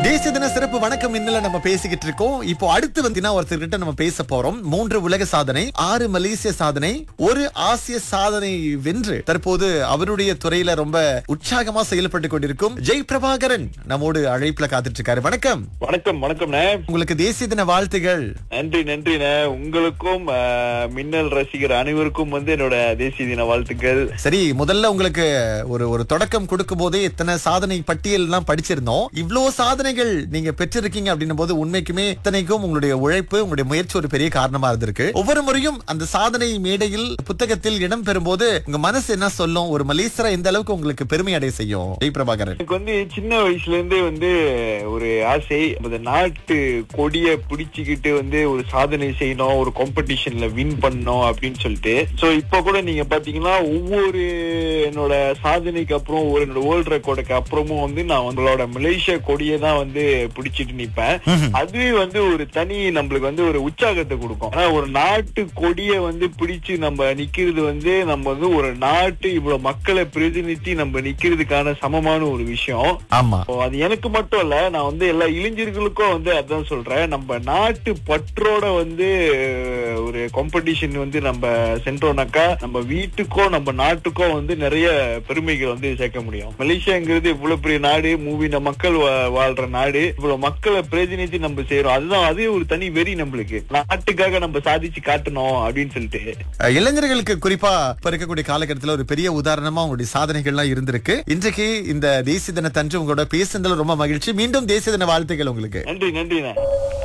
தேசிய தின சிறப்பு வணக்கம் இன்னல நம்ம பேசிக்கிட்டு இருக்கோம் இப்போ அடுத்து வந்தீங்கன்னா ஒருத்தர்கிட்ட நம்ம பேச போறோம் மூன்று உலக சாதனை ஆறு மலேசிய சாதனை ஒரு ஆசிய சாதனை வென்று தற்போது அவருடைய துறையில ரொம்ப உற்சாகமா செயல்பட்டு கொண்டிருக்கும் ஜெய் பிரபாகரன் நம்மோடு அழைப்புல காத்துட்டு இருக்காரு வணக்கம் வணக்கம் வணக்கம்ண்ணே உங்களுக்கு தேசிய தின வாழ்த்துகள் நன்றி நன்றிண்ணே உங்களுக்கும் ஆஹ், மின்னல் ரசிகர் அனைவருக்கும் வந்து என்னோட தேசிய தின வாழ்த்துக்கள் சரி முதல்ல உங்களுக்கு ஒரு ஒரு தொடக்கம் கொடுக்கும் போதே இத்தனை சாதனை பட்டியல் எல்லாம் படிச்சிருந்தோம் இவ்ளோ சாதனைகள் நீங்க பெற்றிருக்கீங்க அப்படின்னும் போது உண்மைக்குமே இத்தனைக்கும் உங்களுடைய உழைப்பு உங்களுடைய முயற்சி ஒரு பெரிய காரணமா இருந்திருக்கு ஒவ்வொரு முறையும் அந்த சாதனை மேடையில் புத்தகத்தில் இடம் பெறும்போது உங்க மனசு என்ன சொல்லும் ஒரு மலேசியரா எந்த அளவுக்கு உங்களுக்கு பெருமை அடைய செய்யும் ஜெய் பிரபாகரன் எனக்கு வந்து சின்ன வயசுல இருந்தே வந்து ஒரு ஆசை இந்த நாட்டு கொடிய பிடிச்சுக்கிட்டு வந்து ஒரு சாதனை செய்யணும் ஒரு காம்படிஷன்ல வின் பண்ணணும் அப்படின்னு சொல்லிட்டு சோ இப்ப கூட நீங்க பாத்தீங்கன்னா ஒவ்வொரு என்னோட சாதனைக்கு அப்புறம் ஒரு என்னோட வேர்ல்ட் ரெக்கார்டுக்கு அப்புறமும் வந்து நான் உங்களோட மலேசியா கொடியை தான் வந்து பிடிச்சிட்டு நிப்பேன் அதுவே வந்து ஒரு தனி நம்மளுக்கு வந்து ஒரு உற்சாகத்தை கொடுக்கும் ஆனா ஒரு நாட்டு கொடியை வந்து பிடிச்சு நம்ம நிக்கிறது வந்து நம்ம வந்து ஒரு நாட்டு இவ்வளவு மக்களை பிரதிநிதி நம்ம நிக்கிறதுக்கான சமமான ஒரு விஷயம் ஆமா So, அது எனக்கு மட்டும் இல்ல நான் வந்து எல்லா இளைஞர்களுக்கும் வந்து அதான் சொல்றேன் நம்ம நாட்டு பற்றோட வந்து அஹ், ஒரு காம்படிஷன் வந்து நம்ம சென்றோம்னாக்கா நம்ம வீட்டுக்கோ நம்ம நாட்டுக்கோ வந்து நிறைய பெருமைகள் வந்து சேர்க்க முடியும் மலேசியாங்கிறது இவ்வளவு பெரிய நாடு மூவின மக்கள் வா- வாழ்ற நாடு இவ்வளவு மக்களை பிரதிநிதி நம்ம செய்யறோம் அதுதான் அதே ஒரு தனி வெறி நம்மளுக்கு நாட்டுக்காக நம்ம சாதிச்சு காட்டணும் அப்படின்னு சொல்லிட்டு அஹ், இளைஞர்களுக்கு குறிப்பா இப்ப இருக்கக்கூடிய காலகட்டத்துல ஒரு பெரிய உதாரணமா உங்களுடைய சாதனைகள்லாம் இருந்திருக்கு இன்றைக்கு இந்த தேசிய தினத்தன்று உங்களோட பேசுனதுல ரொம்ப மகிழ்ச்சி மீண்டும் தேசிய தின வாழ்த்துக்கள் உங்களுக்கு நன்றி நன்றிண்ணே